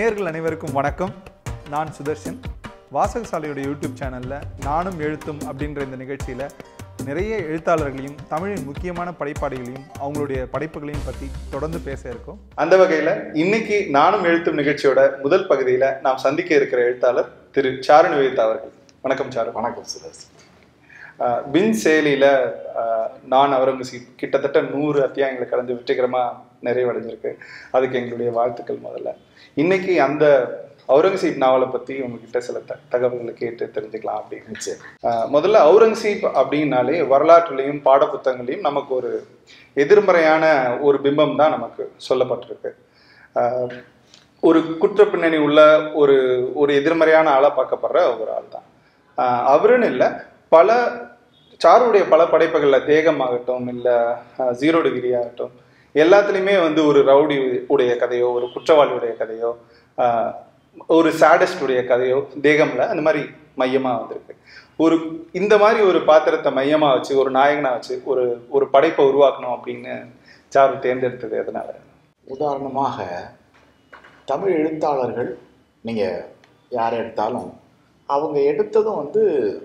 நேயர்கள் அனைவருக்கும் வணக்கம் நான் சுதர்ஷன் வாசகசாலையோட யூடியூப் சேனலில் நானும் எழுத்தும் அப்படின்ற இந்த நிகழ்ச்சியில் நிறைய எழுத்தாளர்களையும் தமிழின் முக்கியமான படைப்பாளிகளையும் அவங்களுடைய படைப்புகளையும் பற்றி தொடர்ந்து பேச இருக்கோம் அந்த வகையில் இன்னைக்கு நானும் எழுத்தும் நிகழ்ச்சியோட முதல் பகுதியில் நாம் சந்திக்க இருக்கிற எழுத்தாளர் திரு சாரு நிவேதிதா அவர்கள் வணக்கம் சாரு வணக்கம் சுதர்ஷன் ஆஹ் பின் செயலியில் நான் அவுரங்கசீப் கிட்டத்தட்ட நூறு அத்தியாயங்களை கடந்து வெற்றிகரமாக நிறைவடைஞ்சிருக்கு அதுக்கு எங்களுடைய வாழ்த்துக்கள் முதல்ல இன்னைக்கு அந்த அவுரங்கசீப் நாவலை பற்றி உங்ககிட்ட சில த தகவல்களை கேட்டு தெரிஞ்சுக்கலாம் அப்படின்னு நிச்சயம் ஆஹ் முதல்ல அவுரங்கசீப் அப்படின்னாலே வரலாற்றுலையும் பாடப்புத்தகங்களையும் நமக்கு ஒரு எதிர்மறையான ஒரு பிம்பம் தான் நமக்கு சொல்லப்பட்டிருக்கு ஆஹ் ஒரு குற்ற பின்னணி உள்ள ஒரு ஒரு எதிர்மறையான ஆளாக பார்க்கப்படுற ஒரு ஆள் தான் ஆஹ் அவருன்னு இல்லை பல சாருடைய பல படைப்புகளில் தேகமாகட்டும் இல்லை ஜீரோ டிகிரி ஆகட்டும் எல்லாத்துலேயுமே வந்து ஒரு ரவுடி உடைய கதையோ ஒரு குற்றவாளியுடைய கதையோ ஆஹ் ஒரு sadist உடைய கதையோ தேகம்ல அந்த மாதிரி மையமாக வந்திருக்கு ஒரு இந்த மாதிரி ஒரு பாத்திரத்தை மையமாக வச்சு ஒரு நாயகனாக வச்சு ஒரு ஒரு படைப்பை உருவாக்கணும் அப்படின்னு சாரு தேர்ந்தெடுத்தது எதனால உதாரணமாக தமிழ் எழுத்தாளர்கள் நீங்கள் யாரை எடுத்தாலும் அவங்க எடுத்ததும் வந்து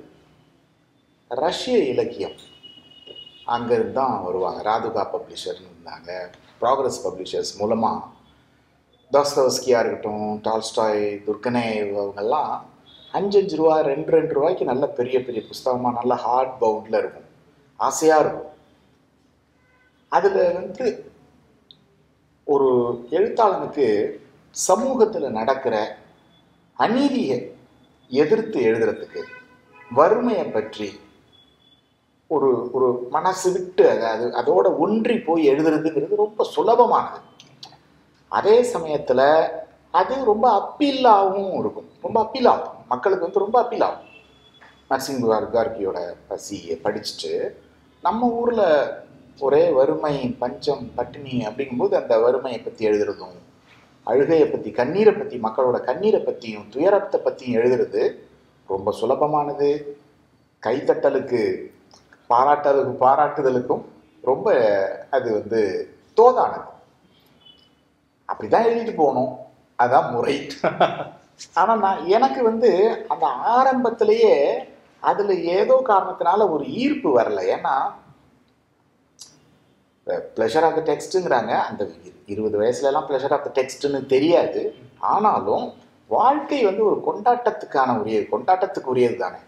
ரஷ்ய இலக்கியம் அங்கேருந்து தான் வருவாங்க ராதுகா பப்ளிஷர்னு இருந்தாங்க ப்ராக்ரஸ் பப்ளிஷர்ஸ் மூலமாக தாஸ்தவஸ்கியாக இருக்கட்டும் டால்ஸ்டாய் துர்கனே அவங்கெல்லாம் அஞ்சு அஞ்சு ரூபா ரெண்டு ரெண்டு ரூபாய்க்கு நல்ல பெரிய பெரிய புஸ்தகமாக நல்ல ஹார்ட் பவுண்டில் இருக்கும் ஆசையாக இருக்கும் அதில் வந்து ஒரு எழுத்தாளனுக்கு சமூகத்தில் நடக்கிற அநீதியை எதிர்த்து எழுதுறதுக்கு வறுமையை பற்றி ஒரு ஒரு மனசு விட்டு அது- அது அதோட ஒன்றி போய் எழுதுறதுங்கிறது ரொம்ப சுலபமானது அதே சமயத்தில் அது ரொம்ப அப்பீலாகவும் இருக்கும் ரொம்ப அப்பீல் ஆகும் மக்களுக்கு வந்து ரொம்ப அப்பீல் ஆகும் நரசிங் கார்கியோட பசியை படிச்சுட்டு நம்ம ஊரில் ஒரே வறுமை பஞ்சம் பட்டினி அப்படிங்கும்போது அந்த வறுமையை பற்றி எழுதுறதும் அழுகையை பற்றி கண்ணீரை பற்றி மக்களோட கண்ணீரை பற்றியும் துயரத்தை பற்றியும் எழுதுறது ரொம்ப சுலபமானது கைத்தட்டலுக்கு பாராட்டலுக்கு பாராட்டுதலுக்கும் ரொம்ப அது வந்து தோதானது அப்படிதான் எழுதிட்டு போகணும் அதான் முறை ஆனா நான் எனக்கு வந்து அந்த ஆரம்பத்திலேயே அதுல ஏதோ காரணத்தினால ஒரு ஈர்ப்பு வரல ஏன்னா ப்ளஷர் ஆஃப் த டெக்ஸ்ட்டுங்கிறாங்க அந்த இரு- இருபது வயசுல எல்லாம் ப்ளஷர் ஆஃப் த டெக்ஸ்ட்னு தெரியாது ஆனாலும் வாழ்க்கை வந்து ஒரு கொண்டாட்டத்துக்கான உரியது கொண்டாட்டத்துக்கு உரியது தானே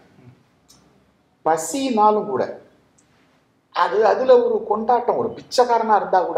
பசினாலும் கூட அது அதுல ஒரு கொண்டாட்டம் ஒரு பிச்சைக்காரனா இருந்தா கூட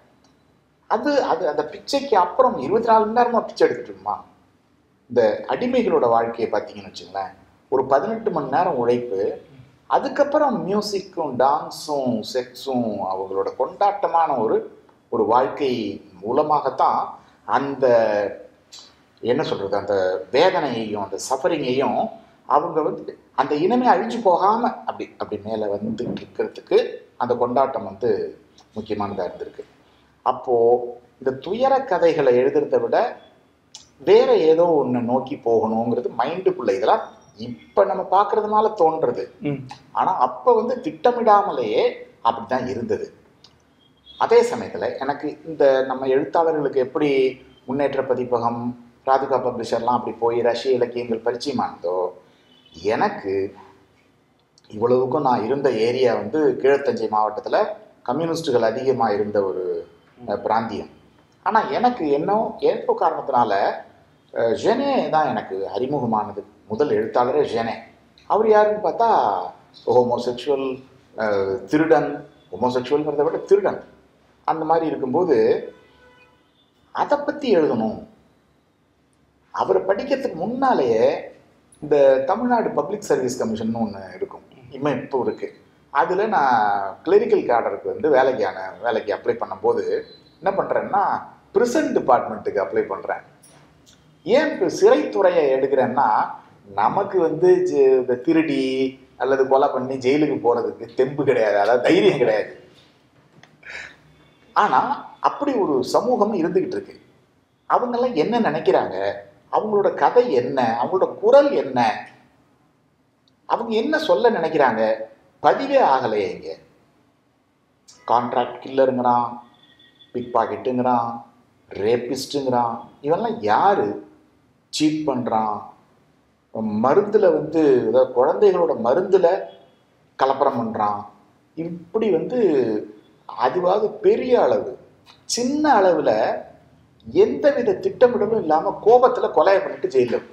அது அது அந்த பிச்சைக்கு அப்புறம் இருபத்தி நாலு மணி நேரமா பிச்சை எடுத்துட்டு இருக்குமா இந்த அடிமைகளோட வாழ்க்கையை பார்த்தீங்கன்னு வச்சுங்களேன் ஒரு பதினெட்டு மணி நேரம் உழைப்பு அதுக்கப்புறம் மியூசிக்கும் டான்ஸும் செக்ஸும் அவங்களோட கொண்டாட்டமான ஒரு ஒரு வாழ்க்கை மூலமாகத்தான் அந்த என்ன சொல்றது அந்த வேதனையையும் அந்த சஃபரிங்கையும் அவங்க வந்து அந்த இனமே அழிஞ்சு போகாம அப்படி அப்படி மேலே வந்து இருக்கிறதுக்கு அந்த கொண்டாட்டம் வந்து முக்கியமானதாக இருந்திருக்கு அப்போ இந்த துயர கதைகளை எழுதுறதை விட வேற ஏதோ ஒன்று நோக்கி போகணுங்கிறது மைண்டுக்குள்ள இதெல்லாம் இப்போ நம்ம பார்க்கறதுனால தோன்றது ம் ஆனா அப்ப வந்து திட்டமிடாமலேயே அப்படித்தான் இருந்தது அதே சமயத்துல எனக்கு இந்த நம்ம எழுத்தாளர்களுக்கு எப்படி முன்னேற்ற பதிப்பகம் ராதிகா பப்ளிஷர்லாம் அப்படி போய் ரஷ்ய இலக்கியங்கள் பரிச்சயமானதோ எனக்கு இவ்வளவுக்கும் நான் இருந்த ஏரியா வந்து கீழத்தஞ்சை மாவட்டத்துல கம்யூனிஸ்டுகள் அதிகமாக இருந்த ஒரு அஹ், பிராந்தியம் ஆனா எனக்கு என்ன ஏற்போ காரணத்தினால அஹ், ஜெனே தான் எனக்கு அறிமுகமானது முதல் எழுத்தாளரே ஜெனே அவர் யாருன்னு பார்த்தா ஹோமோசெக்சுவல் திருடன் ஹோமோசெக்சுவல்ங்கிறத விட திருடன் அந்த மாதிரி இருக்கும்போது அதை பற்றி எழுதணும் அவரை படிக்கிறதுக்கு முன்னாலேயே இந்த தமிழ்நாடு பப்ளிக் சர்வீஸ் கமிஷன் ஒன்று இருக்கும் இனிமே இப்போ இருக்கு அதில் நான் கிளரிக்கல் கேடருக்கு வந்து வேலைக்கான வேலைக்கு அப்ளை பண்ணும்போது என்ன பண்ணுறேன்னா ப்ரிசன்ட் டிபார்ட்மெண்ட்டுக்கு அப்ளை பண்ணுறேன் ஏன் இப்போ சிறைத்துறையை எடுக்கிறேன்னா நமக்கு வந்து ஜெ- இந்த திருடி அல்லது கொலை பண்ணி ஜெயிலுக்கு போகிறதுக்கு தெம்பு கிடையாது அதாவது தைரியம் கிடையாது ஆனால் அப்படி ஒரு சமூகம் இருந்துகிட்டு இருக்கு அவங்கெல்லாம் என்ன நினைக்கிறாங்க அவங்களோட கதை என்ன அவங்களோட குரல் என்ன அவங்க என்ன சொல்ல நினைக்கிறாங்க பதிவே ஆகலையே இங்க கான்ட்ராக்ட் கில்லருங்கிறான் பிக் பாக்கெட்டுங்கிறான் ரேபிஸ்ட்டுங்கிறான் இவன்லாம் யாரு சீட் பண்ணுறான் மருந்தில் வந்து அதாவது குழந்தைகளோட மருந்தில் கலப்படம் பண்ணுறான் இப்படி வந்து அதுவாக பெரிய அளவு சின்ன அளவில் எந்தவித திட்டமிடலும் இல்லாமல் கோபத்தில் கொலையை பண்ணிட்டு ஜெயிலில் இருப்பான்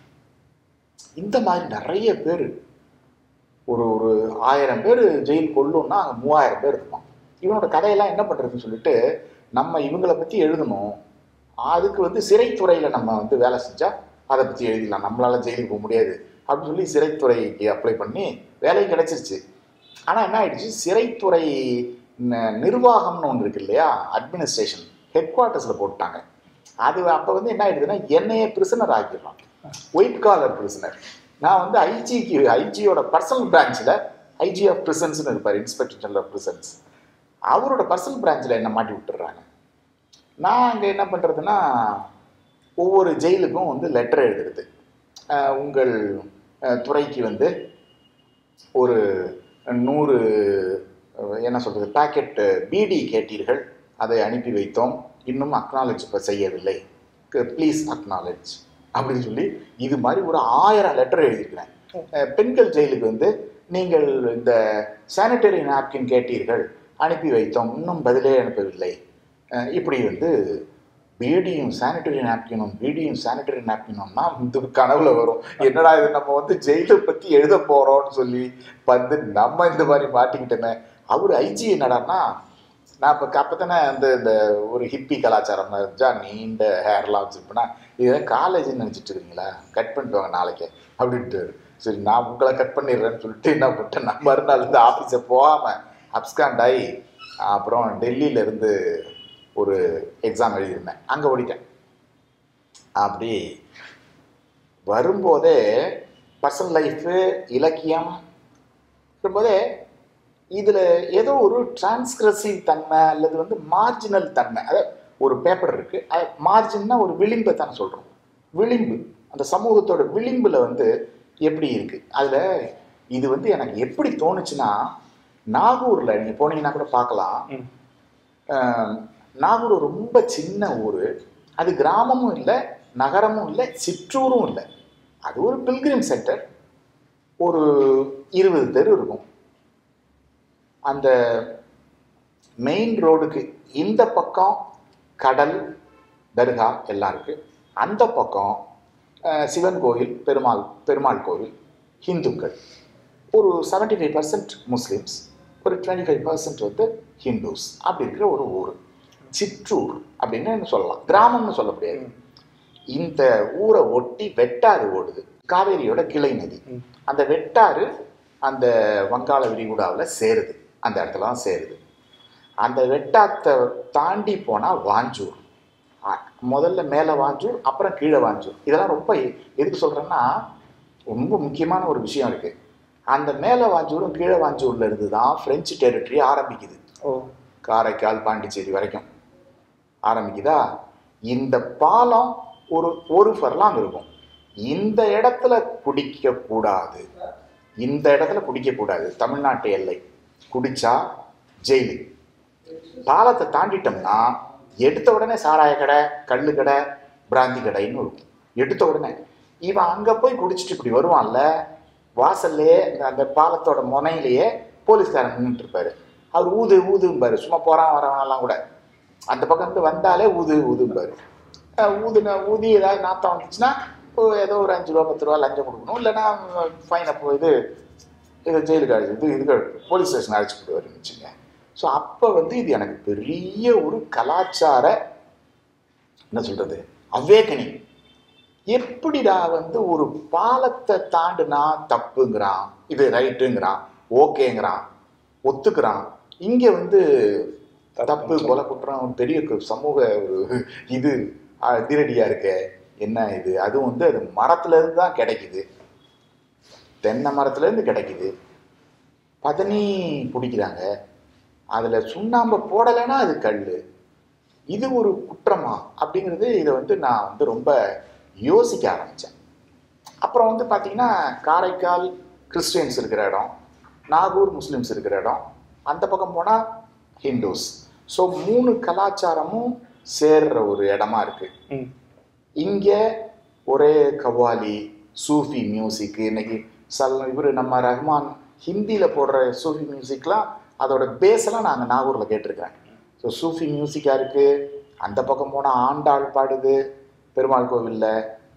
இந்த மாதிரி நிறைய பேர் ஒரு ஒரு ஆயிரம் பேர் ஜெயில் கொள்ளும்னா அங்கே மூவாயிரம் பேர் இருப்பான் இவனோட கதையெல்லாம் என்ன பண்ணுறதுன்னு சொல்லிட்டு நம்ம இவங்களை பற்றி எழுதணும் அதுக்கு வந்து சிறைத்துறையில் நம்ம வந்து வேலை செஞ்சால் அதை பற்றி எழுதிடலாம் நம்மளால ஜெயிலுக்கு போக முடியாது அப்படின்னு சொல்லி சிறைத்துறைக்கு அப்ளை பண்ணி வேலையும் கிடைச்சிருச்சு ஆனால் என்ன ஆயிடுச்சு சிறைத்துறை ந- நிர்வாகம்னு ஒன்று இருக்கு இல்லையா அட்மினிஸ்ட்ரேஷன் ஹெட் குவார்ட்டர்ஸில் போட்டாங்க அது அப்போ வந்து என்ன ஆயிடுதுன்னா என்னையே பிரிசனர் ஆக்கிடுறான் ஒயிட் காலர் பிரிசனர் நான் வந்து ஐஜிக்கு ஐஜியோட பர்சனல் பிரான்ச்சில் ஐஜி ஆஃப் பிரிசன்ஸ்னு இருப்பார் இன்ஸ்பெக்டர் ஜெனரல் ஆஃப் பிரிசன்ஸ் அவரோட பர்சனல் பிரான்ச்சில் என்ன மாட்டி விட்டுறாங்க நான் அங்கே என்ன பண்ணுறதுன்னா ஒவ்வொரு ஜெயிலுக்கும் வந்து லெட்டர் எழுதுறது அஹ் உங்கள் அஹ், துறைக்கு வந்து ஒரு நூறு அஹ், என்ன சொல்கிறது பாக்கெட் பிடி கேட்டீர்கள் அதை அனுப்பி வைத்தோம் இன்னும் அக்னாலேஜ் இப்போ செய்யவில்லை ப்ளீஸ் அக்னாலேஜ் அப்படின்னு சொல்லி இது மாதிரி ஒரு ஆயிரம் லெட்டர் எழுதியிருக்கிறேன் அஹ், பெண்கள் ஜெயிலுக்கு வந்து நீங்கள் இந்த சானிட்டரி நாப்கின் கேட்டீர்கள் அனுப்பி வைத்தோம் இன்னும் பதிலே அனுப்பவில்லை அஹ், இப்படி வந்து பீடியும் சானிட்டரி நாப்கினும் பீடியும் சானிட்டரி நாப்கினும்னா இந்த கனவுல வரும் என்னடா இது நம்ம வந்து ஜெயிலை பத்தி எழுத போறோம்னு சொல்லி வந்து நம்ம இந்த மாதிரி மாட்டிக்கிட்டோமே அவர் ஐஜி என்னடான்னா நான் இப்போ அப்பத்தானே அந்த இந்த ஒரு ஹிப்பி கலாச்சாரம் இருந்துச்சா நீண்ட ஹேர்லாம் வச்சுருப்பேன்னா இதெல்லாம் காலேஜ்னு நினச்சிட்டு இருக்கீங்களா கட் பண்ணிட்டு வாங்க நாளைக்கு அப்படின்ட்டு சரி நான் உங்களை கட் பண்ணிடுறேன்னு சொல்லிட்டு என்ன பண்ணிட்டேன் நான் மறுநாள் இருந்து ஆஃபீஸை போகாமல் அப்ஸ்காண்ட் ஆகி அப்புறம் டெல்லியில இருந்து ஒரு எக்ஸாம் எழுதியிருந்தேன் அங்கே ஓடிட்டேன் அப்படி வரும்போதே பர்சனல் லைஃபு இலக்கியம் வரும்போதே இதில் ஏதோ ஒரு டிரான்ஸ்கிரசிவ் தன்மை அல்லது வந்து மார்ஜினல் தன்மை அதாவது ஒரு பேப்பர் இருக்குது அது மார்ஜின்னா ஒரு விளிம்பை தானே சொல்கிறோம் விளிம்பு அந்த சமூகத்தோட விளிம்பில் வந்து எப்படி இருக்குது அதில் இது வந்து எனக்கு எப்படி தோணுச்சுன்னா நாகூரில் நீங்கள் போனீங்கன்னா கூட பார்க்கலாம் ம். ஆஹ், நாகூர் ரொம்ப சின்ன ஊர் அது கிராமமும் இல்லை நகரமும் இல்லை சிற்றூரும் இல்லை அது ஒரு பில்கிரிம் சென்டர் ஒரு இருபது தெரு இருக்கும் அந்த மெயின் ரோடுக்கு இந்த பக்கம் கடல் தர்கா எல்லாம் இருக்கு அந்த பக்கம் அஹ், சிவன் கோயில் பெருமாள் பெருமாள் கோயில் ஹிந்துக்கள் ஒரு 75% ஃபைவ் பர்சன்ட் முஸ்லீம்ஸ் ஒரு டுவெண்ட்டி ஃபைவ் பர்சன்ட் வந்து ஹிந்துஸ் அப்படி இருக்கிற ஒரு ஊர் சிற்றூர் அப்படின்னு சொல்லலாம் கிராமம்னு சொல்ல முடியாது இந்த ஊரை ஒட்டி வெட்டாறு ஓடுது காவேரியோட கிளை நதி ம். அந்த வெட்டாறு அந்த வங்காள விரிகுடாவில் சேருது அந்த இடத்துல தான் சேருது அந்த வெட்டாத்தை தாண்டி போனால் வாஞ்சூர் அ- முதல்ல மேலே வாஞ்சூர் அப்புறம் கீழே வாஞ்சூர் இதெல்லாம் ரொம்ப எ- எதுக்கு சொல்கிறேன்னா ரொம்ப முக்கியமான ஒரு விஷயம் இருக்குது அந்த மேலே வாஞ்சூரும் கீழே வாஞ்சூர்ல இருந்து தான் ஃப்ரெஞ்சு டெரிட்டரி ஆரம்பிக்குது ஓ காரைக்கால் பாண்டிச்சேரி வரைக்கும் ஆரம்பிக்குதா இந்த பாலம் ஒரு ஒரு ஃபர்லாங் இருக்கும் இந்த இடத்துல குடிக்க கூடாது இந்த இடத்துல குடிக்க கூடாது தமிழ்நாட்டு எல்லை குடிச்சா ஜெயிலு பாலத்தை தாண்டிட்டோம்னா எடுத்த உடனே சாராய கடை கள்ளு கடை பிராந்தி கடைன்னு இருக்கும் எடுத்த உடனே இவன் அங்க போய் குடிச்சிட்டு இப்படி வருவான்ல வாசல்லையே அந்த- அந்த பாலத்தோட முனையிலேயே போலீஸ்காரன் நின்றுட்டு இருப்பாரு அவர் ஊது ஊதும்பாரு சும்மா போறான் வரவனெல்லாம் கூட அந்த பக்கம் இருந்து வந்தாலே ஊது ஊதும்பாரு அஹ் ஊதுன ஊதி ஏதாவது நாத்தம் வந்துச்சுன்னா ஓ, ஏதோ ஒரு அஞ்சு ரூபா பத்து ரூபா லஞ்சம் கொடுக்கணும் இல்லைன்னா ஃபைனை போ இது இது ஜெயிலுக்கு அழைச்சி இது இதுக்கு போலீஸ் ஸ்டேஷன் அழைச்சி போடுவாருன்னு வச்சுங்க ஸோ அப்போ வந்து இது எனக்கு பெரிய ஒரு கலாச்சார என்ன சொல்றது அவேக்கனிங் எப்படிடா வந்து ஒரு பாலத்தை தாண்டுனா தப்புங்கிறான் இது ரைட்டுங்கிறான் ஓகேங்கிறான் ஒத்துக்கிறான் இங்க வந்து தப்பு கொலை குற்றம் பெரிய கு- சமூக ஒரு இது அதிரடியா இருக்க என்ன இது அதுவும் வந்து அது மரத்துல இருந்து தான் கிடைக்குது தென்னை மரத்துல இருந்து கிடைக்குது பதனி பிடிக்கிறாங்க அதுல சுண்ணாம்பை போடலைன்னா அது கல் இது ஒரு குற்றமா அப்படிங்கிறது இதை வந்து நான் வந்து ரொம்ப யோசிக்க ஆரம்பித்தேன் அப்புறம் வந்து பார்த்தீங்கன்னா காரைக்கால் கிறிஸ்டியன்ஸ் இருக்கிற இடம் நாகூர் முஸ்லிம்ஸ் இருக்கிற இடம் அந்த பக்கம் போனால் ஹிந்துஸ் ஸோ மூணு கலாச்சாரமும் சேர்ற ஒரு இடமா இருக்கு ம் இங்கே ஒரே கவாலி சூஃபி மியூசிக் இன்னைக்கு சல் இவர் நம்ம ரஹ்மான் ஹிந்தியில் போடுற சூஃபி மியூசிக்லாம் அதோட பேஸெல்லாம் நாங்கள் நாகூரில் கேட்டிருக்கேன் ஸோ சூஃபி மியூசிக்காக இருக்குது அந்த பக்கம் போனால் ஆண்டாள் பாடுது பெருமாள் கோவிலில்